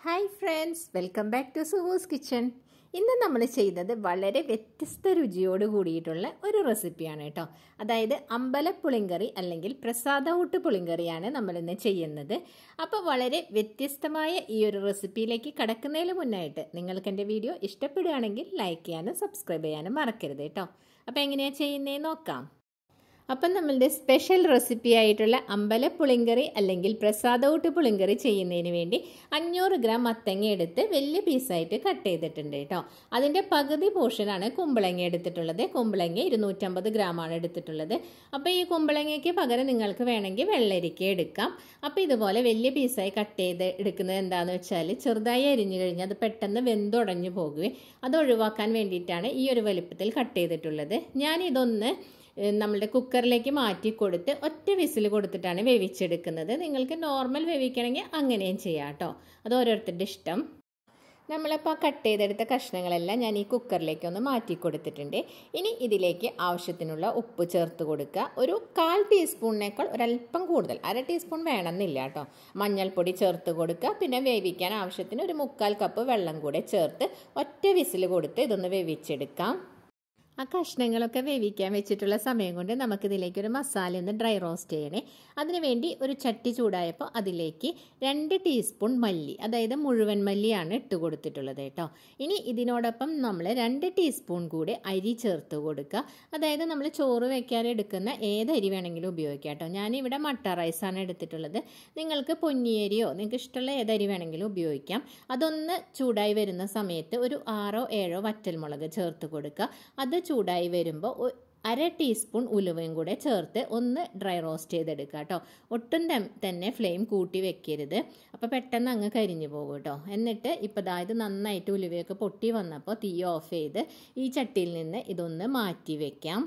hi friends welcome back to സുവോസ് kitchen ഇന്ന് നമ്മൾ ചെയ്തത് വളരെ വ്യത്യസ്ത രുചിയോട് കൂടിയിട്ടുള്ള ഒരു റെസിപ്പിയാണ് കേട്ടോ അതായത് അമ്പലപ്പുളിങ്കറി അല്ലെങ്കിൽ പ്രസാദ ഊട്ട് പുളിങ്കറിയാണ് നമ്മൾ ഇന്ന് ചെയ്യുന്നത് അപ്പോൾ വളരെ വ്യത്യസ്തമായ ഈ ഒരു റെസിപ്പിയിലേക്ക് കടക്കുന്നതിന് മുന്നായിട്ട് നിങ്ങൾക്ക് എൻ്റെ വീഡിയോ ഇഷ്ടപ്പെടുകയാണെങ്കിൽ ലൈക്ക് ചെയ്യാനും സബ്സ്ക്രൈബ് ചെയ്യാനും മറക്കരുത് കേട്ടോ അപ്പോൾ എങ്ങനെയാണ് ചെയ്യുന്നതെന്ന് നോക്കാം അപ്പം നമ്മളുടെ സ്പെഷ്യൽ റെസിപ്പി ആയിട്ടുള്ള അമ്പല പുളിങ്കറി അല്ലെങ്കിൽ പ്രസാദൗട്ട് പുളിങ്കറി ചെയ്യുന്നതിന് വേണ്ടി അഞ്ഞൂറ് ഗ്രാം മത്തങ്ങ എടുത്ത് വലിയ പീസായിട്ട് കട്ട് ചെയ്തിട്ടുണ്ട് കേട്ടോ അതിൻ്റെ പകുതി പോർഷനാണ് കുമ്പളങ്ങ എടുത്തിട്ടുള്ളത് കുമ്പളങ്ങ ഇരുന്നൂറ്റമ്പത് ഗ്രാമാണ് എടുത്തിട്ടുള്ളത് അപ്പോൾ ഈ കുമ്പളങ്ങയ്ക്ക് പകരം നിങ്ങൾക്ക് വേണമെങ്കിൽ വെള്ളരിക്ക എടുക്കാം അപ്പോൾ ഇതുപോലെ വലിയ പീസായി കട്ട് ചെയ്ത് എടുക്കുന്നത് എന്താണെന്ന് വെച്ചാൽ ചെറുതായി അരിഞ്ഞു കഴിഞ്ഞാൽ അത് പെട്ടെന്ന് വെന്തുടഞ്ഞു പോകുകയും അത് ഒഴിവാക്കാൻ വേണ്ടിയിട്ടാണ് ഈ ഒരു വലുപ്പത്തിൽ കട്ട് ചെയ്തിട്ടുള്ളത് ഞാനിതൊന്ന് നമ്മളുടെ കുക്കറിലേക്ക് മാറ്റി കൊടുത്ത് ഒറ്റ വിസിൽ കൊടുത്തിട്ടാണ് വേവിച്ചെടുക്കുന്നത് നിങ്ങൾക്ക് നോർമൽ വേവിക്കണമെങ്കിൽ അങ്ങനെയും ചെയ്യാം കേട്ടോ അത് ഓരോരുത്തരുടെ ഇഷ്ടം നമ്മളിപ്പോൾ കട്ട് ചെയ്തെടുത്ത കഷ്ണങ്ങളെല്ലാം ഞാൻ ഈ കുക്കറിലേക്ക് ഒന്ന് മാറ്റി കൊടുത്തിട്ടുണ്ട് ഇനി ഇതിലേക്ക് ആവശ്യത്തിനുള്ള ഉപ്പ് ചേർത്ത് കൊടുക്കുക ഒരു കാൽ ടീസ്പൂണിനേക്കാൾ ഒരല്പം കൂടുതൽ അര ടീസ്പൂൺ വേണമെന്നില്ല കേട്ടോ മഞ്ഞൾപ്പൊടി ചേർത്ത് കൊടുക്കുക പിന്നെ വേവിക്കാൻ ആവശ്യത്തിന് ഒരു മുക്കാൽ കപ്പ് വെള്ളം കൂടെ ചേർത്ത് ഒറ്റ വിസിൽ കൊടുത്ത് ഇതൊന്ന് വേവിച്ചെടുക്കാം ആ കഷ്ണങ്ങളൊക്കെ വേവിക്കാൻ വെച്ചിട്ടുള്ള സമയം കൊണ്ട് നമുക്കിതിലേക്ക് ഒരു മസാല ഒന്ന് ഡ്രൈ റോസ്റ്റ് ചെയ്യണേ അതിനുവേണ്ടി ഒരു ചട്ടി ചൂടായപ്പോൾ അതിലേക്ക് രണ്ട് ടീസ്പൂൺ മല്ലി അതായത് മുഴുവൻ മല്ലിയാണ് ഇട്ട് കൊടുത്തിട്ടുള്ളത് കേട്ടോ ഇനി ഇതിനോടൊപ്പം നമ്മൾ രണ്ട് ടീസ്പൂൺ കൂടി അരി ചേർത്ത് കൊടുക്കുക അതായത് നമ്മൾ ചോറ് വെക്കാൻ എടുക്കുന്ന ഏത് അരി വേണമെങ്കിലും ഉപയോഗിക്കാം കേട്ടോ ഞാനിവിടെ മട്ട റൈസാണ് എടുത്തിട്ടുള്ളത് നിങ്ങൾക്ക് പൊന്നിയരിയോ നിങ്ങൾക്ക് ഇഷ്ടമുള്ള ഏത് അരി വേണമെങ്കിലും ഉപയോഗിക്കാം അതൊന്ന് ചൂടായി വരുന്ന സമയത്ത് ഒരു ആറോ ഏഴോ വറ്റൽമുളക് ചേർത്ത് കൊടുക്കുക അത് ചൂടായി വരുമ്പോൾ അര ടീസ്പൂൺ ഉലുവയും കൂടെ ചേർത്ത് ഒന്ന് ഡ്രൈ റോസ്റ്റ് ചെയ്തെടുക്കുക കേട്ടോ ഒട്ടും തന്നെ ഫ്ലെയിം കൂട്ടി വെക്കരുത് അപ്പോൾ പെട്ടെന്ന് അങ്ങ് കരിഞ്ഞു പോകും കേട്ടോ എന്നിട്ട് ഇപ്പോൾ അതായത് നന്നായിട്ട് ഉലുവയൊക്കെ പൊട്ടി വന്നപ്പോൾ തീ ഓഫ് ചെയ്ത് ഈ ചട്ടിയിൽ നിന്ന് ഇതൊന്ന് മാറ്റി വെക്കാം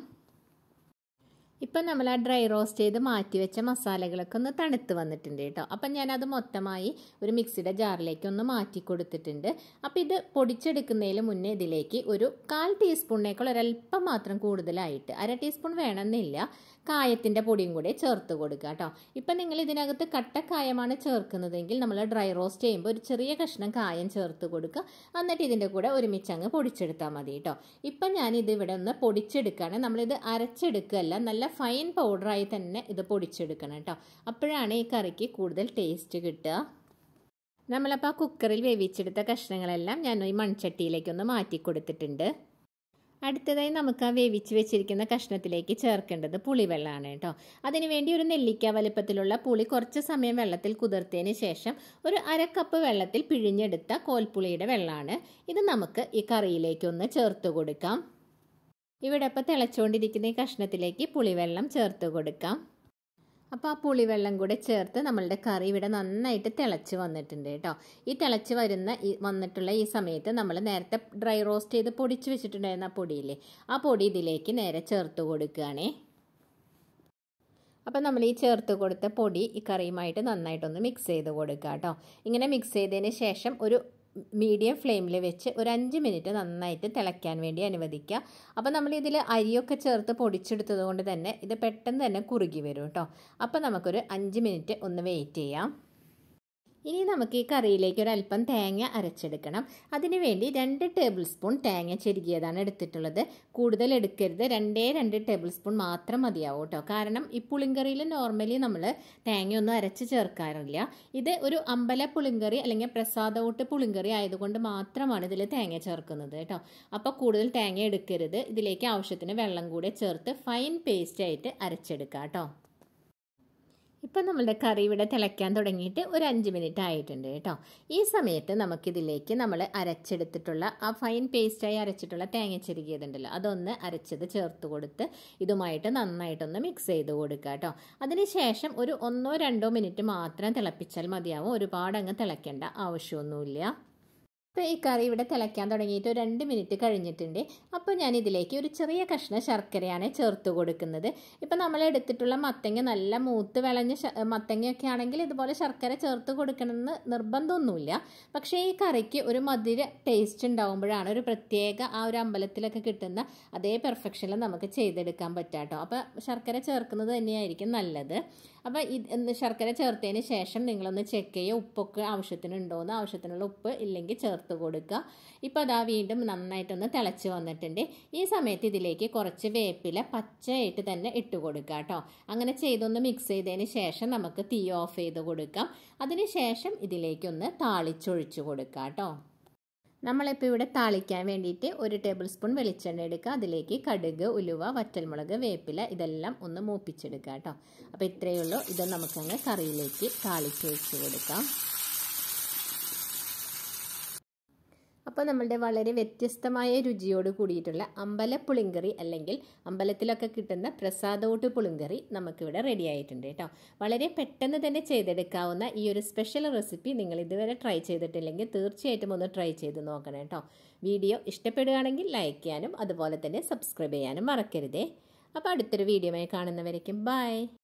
ഇപ്പം നമ്മൾ ആ ഡ്രൈ റോസ്റ്റ് ചെയ്ത് മാറ്റി വെച്ച മസാലകളൊക്കെ ഒന്ന് തണുത്ത് വന്നിട്ടുണ്ട് കേട്ടോ അപ്പം ഞാനത് മൊത്തമായി ഒരു മിക്സിയുടെ ജാറിലേക്ക് ഒന്ന് മാറ്റി കൊടുത്തിട്ടുണ്ട് അപ്പോൾ ഇത് പൊടിച്ചെടുക്കുന്നതിന് മുന്നേ ഇതിലേക്ക് ഒരു കാൽ ടീസ്പൂണിനേക്കാൾ ഒരല്പം മാത്രം കൂടുതലായിട്ട് അര ടീസ്പൂൺ വേണമെന്നില്ല കായത്തിൻ്റെ പൊടിയും കൂടെ ചേർത്ത് കൊടുക്കുക കേട്ടോ ഇപ്പം നിങ്ങൾ ഇതിനകത്ത് കട്ടക്കായമാണ് ചേർക്കുന്നതെങ്കിൽ നമ്മൾ ഡ്രൈ റോസ്റ്റ് ചെയ്യുമ്പോൾ ഒരു ചെറിയ കഷ്ണം കായം ചേർത്ത് കൊടുക്കുക എന്നിട്ട് ഇതിൻ്റെ കൂടെ ഒരുമിച്ച് അങ്ങ് പൊടിച്ചെടുത്താൽ മതി കേട്ടോ ഇപ്പം ഞാനിത് ഇവിടെ ഒന്ന് പൊടിച്ചെടുക്കുകയാണ് നമ്മളിത് അരച്ചെടുക്കുകയല്ല നല്ല ഫൈൻ പൗഡറായി തന്നെ ഇത് പൊടിച്ചെടുക്കണം കേട്ടോ അപ്പോഴാണ് ഈ കറിക്ക് കൂടുതൽ ടേസ്റ്റ് കിട്ടുക നമ്മളപ്പോൾ ആ കുക്കറിൽ വേവിച്ചെടുത്ത കഷ്ണങ്ങളെല്ലാം ഞാൻ ഈ മൺചട്ടിയിലേക്കൊന്ന് മാറ്റി കൊടുത്തിട്ടുണ്ട് അടുത്തതായി നമുക്ക് ആ വേവിച്ച് വെച്ചിരിക്കുന്ന കഷ്ണത്തിലേക്ക് ചേർക്കേണ്ടത് പുളിവെള്ളമാണ് കേട്ടോ അതിനുവേണ്ടി ഒരു നെല്ലിക്ക വലുപ്പത്തിലുള്ള പുളി കുറച്ച് സമയം വെള്ളത്തിൽ കുതിർത്തതിന് ശേഷം ഒരു അര കപ്പ് വെള്ളത്തിൽ പിഴിഞ്ഞെടുത്ത കോൽപ്പുളിയുടെ വെള്ളമാണ് ഇത് നമുക്ക് ഈ കറിയിലേക്കൊന്ന് ചേർത്ത് കൊടുക്കാം ഇവിടെ ഇപ്പോൾ തിളച്ചുകൊണ്ടിരിക്കുന്ന ഈ കഷ്ണത്തിലേക്ക് പുളിവെള്ളം ചേർത്ത് കൊടുക്കാം അപ്പോൾ ആ പുളിവെള്ളം കൂടെ ചേർത്ത് നമ്മളുടെ കറി ഇവിടെ നന്നായിട്ട് തിളച്ച് വന്നിട്ടുണ്ട് കേട്ടോ ഈ തിളച്ച് വരുന്ന ഈ വന്നിട്ടുള്ള ഈ സമയത്ത് നമ്മൾ നേരത്തെ ഡ്രൈ റോസ്റ്റ് ചെയ്ത് പൊടിച്ച് വെച്ചിട്ടുണ്ടായിരുന്ന പൊടിയില്ലേ ആ പൊടി ഇതിലേക്ക് നേരെ ചേർത്ത് കൊടുക്കുകയാണേ അപ്പോൾ നമ്മൾ ഈ ചേർത്ത് കൊടുത്ത പൊടി ഈ കറിയുമായിട്ട് നന്നായിട്ടൊന്ന് മിക്സ് ചെയ്ത് കൊടുക്കുക കേട്ടോ ഇങ്ങനെ മിക്സ് ചെയ്തതിന് ശേഷം ഒരു മീഡിയം ഫ്ലെയിമിൽ വെച്ച് ഒരു അഞ്ച് മിനിറ്റ് നന്നായിട്ട് തിളയ്ക്കാൻ വേണ്ടി അനുവദിക്കുക അപ്പോൾ നമ്മൾ ഇതിൽ അരിയൊക്കെ ചേർത്ത് പൊടിച്ചെടുത്തത് കൊണ്ട് തന്നെ ഇത് പെട്ടെന്ന് തന്നെ കുറുകി വരും കേട്ടോ അപ്പോൾ നമുക്കൊരു അഞ്ച് മിനിറ്റ് ഒന്ന് വെയിറ്റ് ചെയ്യാം ഇനി നമുക്ക് ഈ കറിയിലേക്ക് ഒരു അല്പം തേങ്ങ അരച്ചെടുക്കണം അതിനുവേണ്ടി രണ്ട് ടേബിൾ സ്പൂൺ തേങ്ങ ചെരുകിയതാണ് എടുത്തിട്ടുള്ളത് കൂടുതൽ എടുക്കരുത് രണ്ടേ രണ്ട് ടേബിൾ സ്പൂൺ മാത്രം മതിയാവും കേട്ടോ കാരണം ഈ പുളിങ്കറിയിൽ നോർമലി നമ്മൾ തേങ്ങയൊന്നും അരച്ച് ചേർക്കാറില്ല ഇത് ഒരു അമ്പല പുളിങ്കറി അല്ലെങ്കിൽ പ്രസാദോട്ട് പുളിങ്കറി ആയതുകൊണ്ട് മാത്രമാണ് ഇതിൽ തേങ്ങ ചേർക്കുന്നത് കേട്ടോ അപ്പോൾ കൂടുതൽ തേങ്ങ എടുക്കരുത് ഇതിലേക്ക് ആവശ്യത്തിന് വെള്ളം കൂടെ ചേർത്ത് ഫൈൻ പേസ്റ്റ് ആയിട്ട് അരച്ചെടുക്കാം കേട്ടോ ഇപ്പം നമ്മളുടെ കറി ഇവിടെ തിളയ്ക്കാൻ തുടങ്ങിയിട്ട് ഒരു അഞ്ച് മിനിറ്റ് ആയിട്ടുണ്ട് കേട്ടോ ഈ സമയത്ത് നമുക്കിതിലേക്ക് നമ്മൾ അരച്ചെടുത്തിട്ടുള്ള ആ ഫൈൻ പേസ്റ്റായി അരച്ചിട്ടുള്ള തേങ്ങ ചെരുകിയതുണ്ടല്ലോ അതൊന്ന് അരച്ചത് ചേർത്ത് കൊടുത്ത് ഇതുമായിട്ട് നന്നായിട്ടൊന്ന് മിക്സ് ചെയ്ത് കൊടുക്കുക കേട്ടോ അതിനുശേഷം ഒരു ഒന്നോ രണ്ടോ മിനിറ്റ് മാത്രം തിളപ്പിച്ചാൽ മതിയാവും ഒരുപാട് അങ്ങ് തിളയ്ക്കേണ്ട ആവശ്യമൊന്നുമില്ല ഇപ്പോൾ ഈ കറി ഇവിടെ തിളയ്ക്കാൻ തുടങ്ങിയിട്ട് ഒരു രണ്ട് മിനിറ്റ് കഴിഞ്ഞിട്ടുണ്ട് അപ്പോൾ ഞാൻ ഇതിലേക്ക് ഒരു ചെറിയ കഷ്ണം ശർക്കരയാണ് ചേർത്ത് കൊടുക്കുന്നത് ഇപ്പോൾ നമ്മൾ എടുത്തിട്ടുള്ള മത്തങ്ങ നല്ല മൂത്ത് വിളഞ്ഞ മത്തങ്ങയൊക്കെ ആണെങ്കിൽ ഇതുപോലെ ശർക്കര ചേർത്ത് കൊടുക്കണമെന്ന് നിർബന്ധമൊന്നുമില്ല പക്ഷേ ഈ കറിക്ക് ഒരു മധുര ടേസ്റ്റ് ഉണ്ടാകുമ്പോഴാണ് ഒരു പ്രത്യേക ആ ഒരു അമ്പലത്തിലൊക്കെ കിട്ടുന്ന അതേ പെർഫെക്ഷനിൽ നമുക്ക് ചെയ്തെടുക്കാൻ പറ്റാട്ടോ അപ്പോൾ ശർക്കര ചേർക്കുന്നത് തന്നെയായിരിക്കും നല്ലത് അപ്പോൾ ഇത് ശർക്കര ചേർത്തതിന് ശേഷം നിങ്ങളൊന്ന് ചെക്ക് ചെയ്യുക ഉപ്പൊക്കെ ആവശ്യത്തിനുണ്ടോയെന്ന് ആവശ്യത്തിനുള്ള ഉപ്പ് ഇല്ലെങ്കിൽ ചേർത്ത് കൊടുക്കുക ഇപ്പോൾ അതാ വീണ്ടും നന്നായിട്ടൊന്ന് തിളച്ച് വന്നിട്ടുണ്ട് ഈ സമയത്ത് ഇതിലേക്ക് കുറച്ച് വേപ്പില പച്ചയായിട്ട് തന്നെ ഇട്ട് കൊടുക്കുക കേട്ടോ അങ്ങനെ ചെയ്തൊന്ന് മിക്സ് ചെയ്തതിന് ശേഷം നമുക്ക് തീ ഓഫ് ചെയ്ത് കൊടുക്കാം അതിന് ശേഷം ഇതിലേക്കൊന്ന് താളിച്ചൊഴിച്ച് കൊടുക്കുക കേട്ടോ നമ്മളിപ്പോൾ ഇവിടെ താളിക്കാൻ വേണ്ടിയിട്ട് ഒരു ടേബിൾ സ്പൂൺ വെളിച്ചെണ്ണ എടുക്കുക അതിലേക്ക് കടുക് ഉലുവ വറ്റൽമുളക് വേപ്പില ഇതെല്ലാം ഒന്ന് മൂപ്പിച്ചെടുക്കുക കേട്ടോ അപ്പോൾ ഇത്രയേ ഉള്ളൂ ഇത് നമുക്കങ്ങ് കറിയിലേക്ക് താളിച്ചൊഴിച്ച് കൊടുക്കാം അപ്പോൾ നമ്മളുടെ വളരെ വ്യത്യസ്തമായ രുചിയോട് കൂടിയിട്ടുള്ള അമ്പല പുളിങ്കറി അല്ലെങ്കിൽ അമ്പലത്തിലൊക്കെ കിട്ടുന്ന പ്രസാദോട്ട് പുളിങ്കറി നമുക്കിവിടെ റെഡി ആയിട്ടുണ്ട് കേട്ടോ വളരെ പെട്ടെന്ന് തന്നെ ചെയ്തെടുക്കാവുന്ന ഈ ഒരു സ്പെഷ്യൽ റെസിപ്പി നിങ്ങൾ ഇതുവരെ ട്രൈ ചെയ്തിട്ടില്ലെങ്കിൽ തീർച്ചയായിട്ടും ഒന്ന് ട്രൈ ചെയ്ത് നോക്കണം കേട്ടോ വീഡിയോ ഇഷ്ടപ്പെടുകയാണെങ്കിൽ ലൈക്ക് ചെയ്യാനും അതുപോലെ തന്നെ സബ്സ്ക്രൈബ് ചെയ്യാനും മറക്കരുതേ അപ്പോൾ അടുത്തൊരു വീഡിയോമായി കാണുന്നവരേക്കും ബൈ